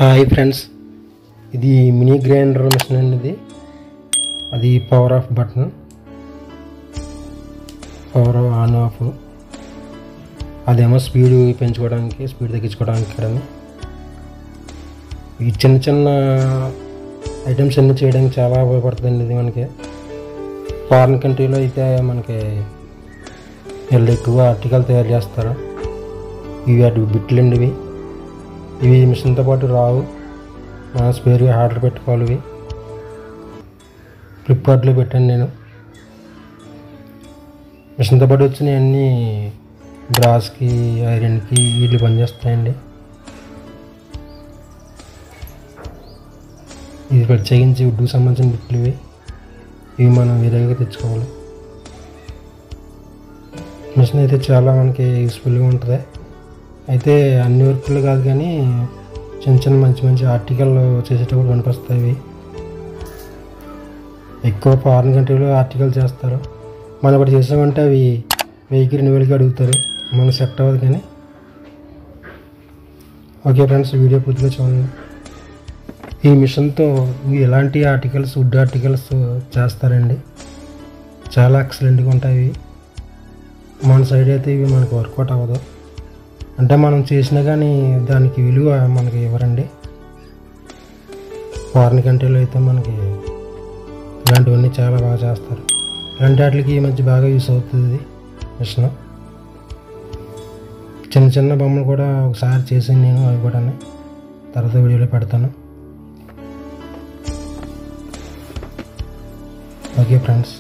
Hi friends ఇది mini grinder machine అండి ఇది అది power off button power on off అదేమో స్పీడ్ పెంచుకోవడానికి స్పీడ్ తగ్గించుకోవడానికి ఇక్కడ ఈ చిన్న చిన్న ఐటమ్స్ అన్ని చేయడానికి చాలా ఉపయోగపడుతుందండి ఇది మనకి ఫారిన్ కంట్రీలో అయితే మనకి వీళ్ళు ఎక్కువ ఆర్టికల్ తయారు చేస్తారు ఇవి అటు బిట్లు అండి ఇవి ఇవి మిషన్తో పాటు రావు మనం స్పేర్గా ఆర్డర్ పెట్టుకోవాలి ఇవి ఫ్లిప్కార్ట్లో పెట్టాను నేను మిషన్తో పాటు వచ్చినాయి అన్నీ బ్రాస్కి ఐరన్కి వీళ్ళు పనిచేస్తాయండి ఇది ప్రత్యేకించి వుడ్కు సంబంధించిన బిట్లు ఇవి ఇవి మనం వేరేగా తెచ్చుకోవాలి మిషన్ అయితే చాలా మనకి యూస్ఫుల్గా ఉంటుంది అయితే అన్ని వర్కులు కాదు కానీ చిన్న చిన్న మంచి మంచి ఆర్టికల్ చేసేటప్పుడు పనికొస్తాయి ఇవి ఎక్కువ ఫారిన్ కంట్రీలో ఆర్టికల్ చేస్తారు మనం ఒకటి చేసామంటే అవి వెయ్యికి రెండు వేలకి అడుగుతారు మనకు సెట్ అవ్వదు కానీ ఓకే ఫ్రెండ్స్ వీడియో పూర్తిగా చూడండి ఈ మిషన్తో ఎలాంటి ఆర్టికల్స్ వుడ్ ఆర్టికల్స్ చేస్తారండి చాలా ఎక్సలెంట్గా ఉంటాయి ఇవి మన సైడ్ అయితే ఇవి మనకు వర్కౌట్ అవ్వదు అంటే మనం చేసినా కానీ దానికి విలువ మనకి ఇవ్వరండి ఫారిన్ కంట్రీలో అయితే మనకి ఇలాంటివన్నీ చాలా బాగా చేస్తారు ఇలాంటి వాటికి ఈ మధ్య బాగా యూస్ అవుతుంది ఇది మిషన్ చిన్న చిన్న బొమ్మలు కూడా ఒకసారి చేసాను నేను అవి కూడా తర్వాత వీడియోలో పెడతాను okay friends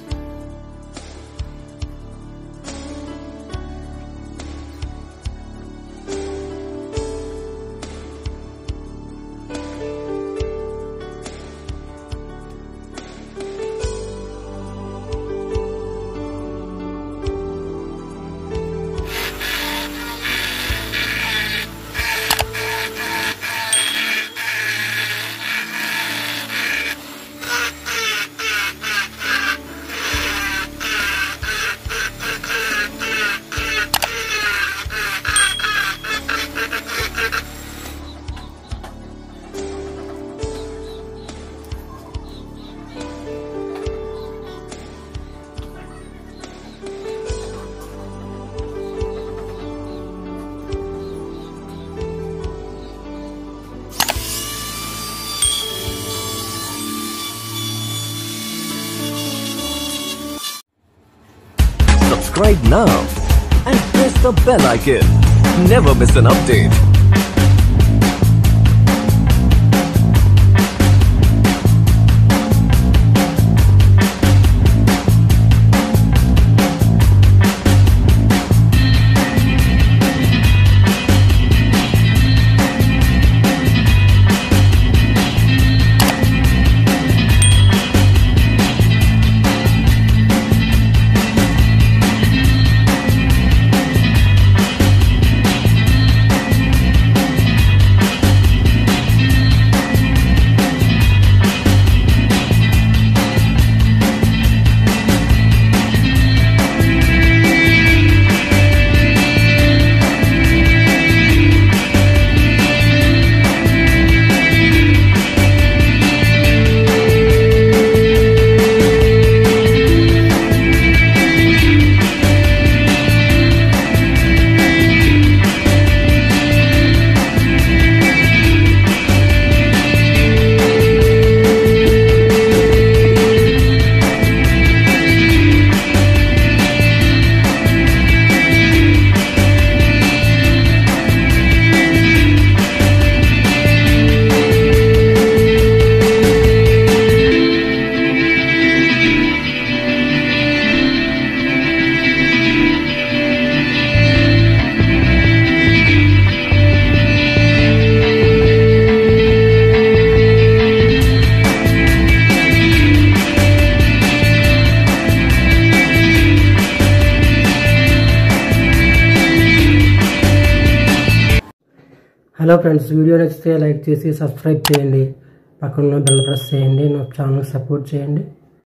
Subscribe now and press the bell icon. Never miss an update. Hello friends video నచ్చితే లైక్ చేసి సబ్స్క్రైబ్ చేయండి పక్కన బెల్ ప్రెస్ చేయండి నా ఛానల్ సపోర్ట్ చేయండి